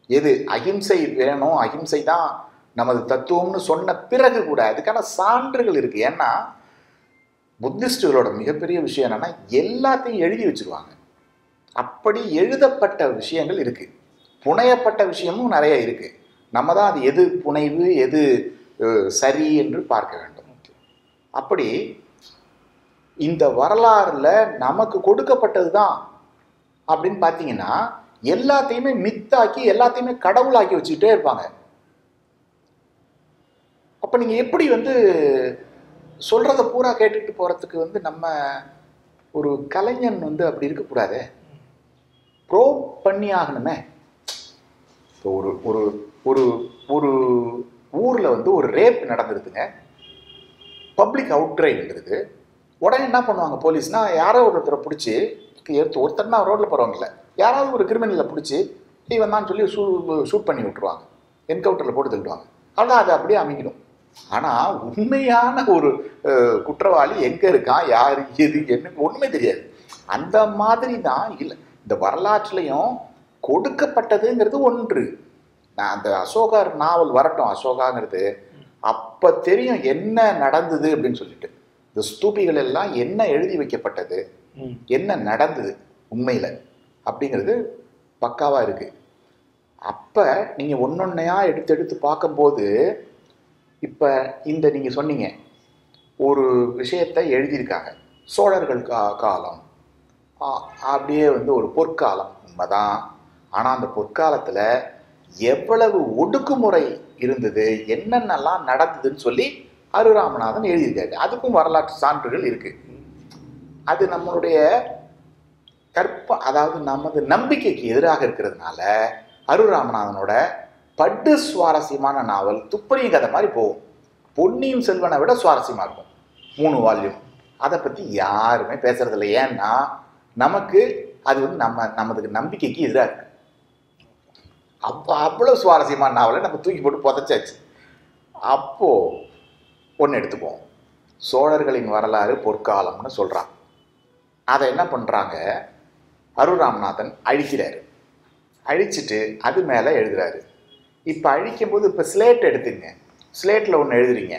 எது அகிம்சை வேணும் அகிம்சை தான் நமது தத்துவம்னு சொன்ன பிறகு கூட அதுக்கான சான்றுகள் இருக்கு ஏன்னா புத்திஸ்டுகளோட மிகப்பெரிய விஷயம் என்னன்னா எல்லாத்தையும் எழுதி வச்சிருவாங்க அப்படி எழுதப்பட்ட விஷயங்கள் இருக்கு புனையப்பட்ட விஷயமும் நிறைய இருக்கு நம்ம தான் அது எது புனைவு எது அஹ், சரி என்று பார்க்க வேண்டும் அப்படி இந்த வரலாறுல நமக்கு கொடுக்கப்பட்டது தான் அப்படின்னு பார்த்தீங்கன்னா எல்லாத்தையுமே மித்தாக்கி எல்லாத்தையுமே கடவுளாக்கி வச்சுக்கிட்டே இருப்பாங்க அப்ப நீங்க எப்படி வந்து சொல்றத பூரா கேட்டுட்டு போறதுக்கு வந்து நம்ம ஒரு கலைஞன் வந்து அப்படி இருக்கக்கூடாதே ப்ரோ பண்ணி ஆகணுமே இப்போ ஒரு ஒரு ஒரு ஒரு ஊர்ல வந்து ஒரு ரேப் நடந்துருதுங்க பப்ளிக் அவுட்ரைங்கிறது உடனே என்ன பண்ணுவாங்க போலீஸ்னா யாரோ ஒருத்தரை பிடிச்சி எடுத்து ஒருத்தர்னா ரோட்ல போறவங்க இல்ல யாராவது ஒரு கிரிமினலை பிடிச்சி இவன் தான் சொல்லி ஷூ ஷூட் பண்ணி விட்டுருவாங்க என்கவுண்டரில் போட்டு தள்ளிடுவாங்க ஆனால் அது அப்படியே அமைக்கணும் ஆனால் உண்மையான ஒரு அஹ், குற்றவாளி எங்கே இருக்கான் யார் எது என்ன ஒன்றுமே தெரியாது அந்த மாதிரி தான் இல்லை இந்த வரலாற்றுலையும் கொடுக்கப்பட்டதுங்கிறது ஒன்று நான் அந்த அசோகர் நாவல் வரட்டும் அசோகாங்கிறது அப்போ தெரியும் என்ன நடந்தது அப்படின்னு சொல்லிட்டு இந்த ஸ்தூபிகள் எல்லாம் என்ன எழுதி வைக்கப்பட்டது ம். என்ன நடந்தது உண்மையில் அப்படிங்கிறது பக்காவாக இருக்கு அப்போ நீங்கள் ஒன்னொன்னையா எடுத்து எடுத்து பார்க்கும்போது இப்போ இந்த நீங்கள் சொன்னீங்க ஒரு விஷயத்தை எழுதியிருக்காங்க சோழர்கள் கா காலம் ஆ, அப்படியே வந்து ஒரு பொற்காலம் உண்மைதான் ஆனால் அந்த பொற்காலத்தில் எவ்வளவு ஒடுக்குமுறை இருந்தது என்னென்னலாம் நடந்ததுன்னு சொல்லி அருராமநாதன் எழுதியிருக்காரு அதுக்கும் வரலாற்று சான்றுகள் இருக்கு அது நம்மளுடைய கற்ப அதாவது நமது நம்பிக்கைக்கு எதிராக இருக்கிறதுனால அருராமநாதனோட படு சுவாரஸ்யமான நாவல் துப்பறியும் கதை மாதிரி போகும் பொன்னியின் செல்வனை விட சுவாரஸ்யமா இருக்கும் மூணு வால்யூம் அதை பத்தி யாருமே பேசுறதில்ல ஏன்னா நமக்கு அது வந்து நம்ம நமது நம்பிக்கைக்கு எதிராக இருக்கு அப்போ அவ்வளோ சுவாரஸ்யமான நாவலை நம்ம தூக்கி போட்டு புதைச்சாச்சு அப்போ ஒன்று எடுத்துக்குவோம் சோழர்களின் வரலாறு பொற்காலம்னு சொல்றான் அதை என்ன பண்றாங்க அருள் ராமநாதன் அழிக்கிறாரு அழிச்சிட்டு அது மேலே எழுதுறாரு இப்போ அழிக்கும்போது இப்போ ஸ்லேட் எடுத்துங்க ஸ்லேட்டில் ஒன்று எழுதுறீங்க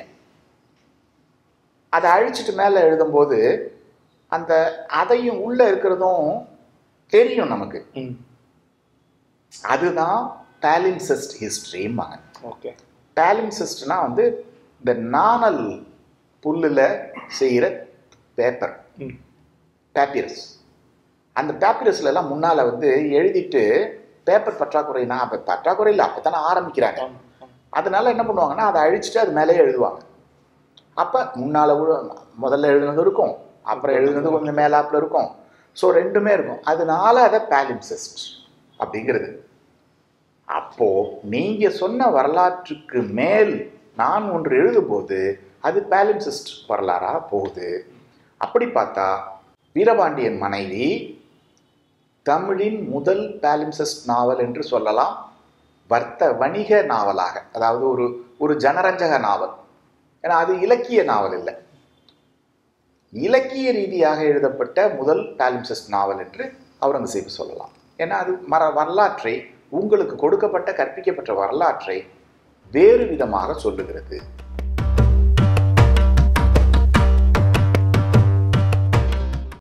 அதை அழிச்சிட்டு மேலே எழுதும்போது அந்த அதையும் உள்ளே இருக்கிறதும் தெரியும் நமக்கு ம் அதுதான் பேலின்செஸ்ட் ஹிஸ்ட்ரிம்பாங்க ஓகே பேலின்செஸ்ட்னா வந்து இந்த நாணல் புல்லில் செய்கிற பேப்பர் ம் பேப்பிரஸ் அந்த பேப்பிரஸ்ல எல்லாம் முன்னால் வந்து எழுதிட்டு பேப்பர் பற்றாக்குறைனா அப்போ பற்றாக்குறை இல்லை அப்போ தானே ஆரம்பிக்கிறாங்க ஆம், ஆம். அதனால என்ன பண்ணுவாங்கன்னா அதை அழிச்சிட்டு அது மேலேயே எழுதுவாங்க அப்போ முன்னால் முதல்ல எழுதுனது இருக்கும் அப்புறம் எழுதுனது கொஞ்சம் மேலாப்பில் இருக்கும் ஸோ ரெண்டுமே இருக்கும் அதனால அதை பேலிம்செஸ்ட் அப்படிங்கிறது அப்போ நீங்க சொன்ன வரலாற்றுக்கு மேல் நான் ஒன்று எழுதும்போது அது பேலிம்சிஸ்ட் வரலாறா போகுது அப்படி பார்த்தா வீரபாண்டியன் மனைவி தமிழின் முதல் பேலிம்சஸ்ட் நாவல் என்று சொல்லலாம் வர்த்த வணிக நாவலாக அதாவது ஒரு ஒரு ஜனரஞ்சக நாவல் ஏன்னா அது இலக்கிய நாவல் இல்லை இலக்கிய ரீதியாக எழுதப்பட்ட முதல் பேலிம்சஸ்ட் நாவல் என்று அவுரங்கசீப் சொல்லலாம் ஏன்னா அது மர வரலாற்றை உங்களுக்கு கொடுக்கப்பட்ட கற்பிக்கப்பட்ட வரலாற்றை வேறு விதமாக சொல்லுகிறது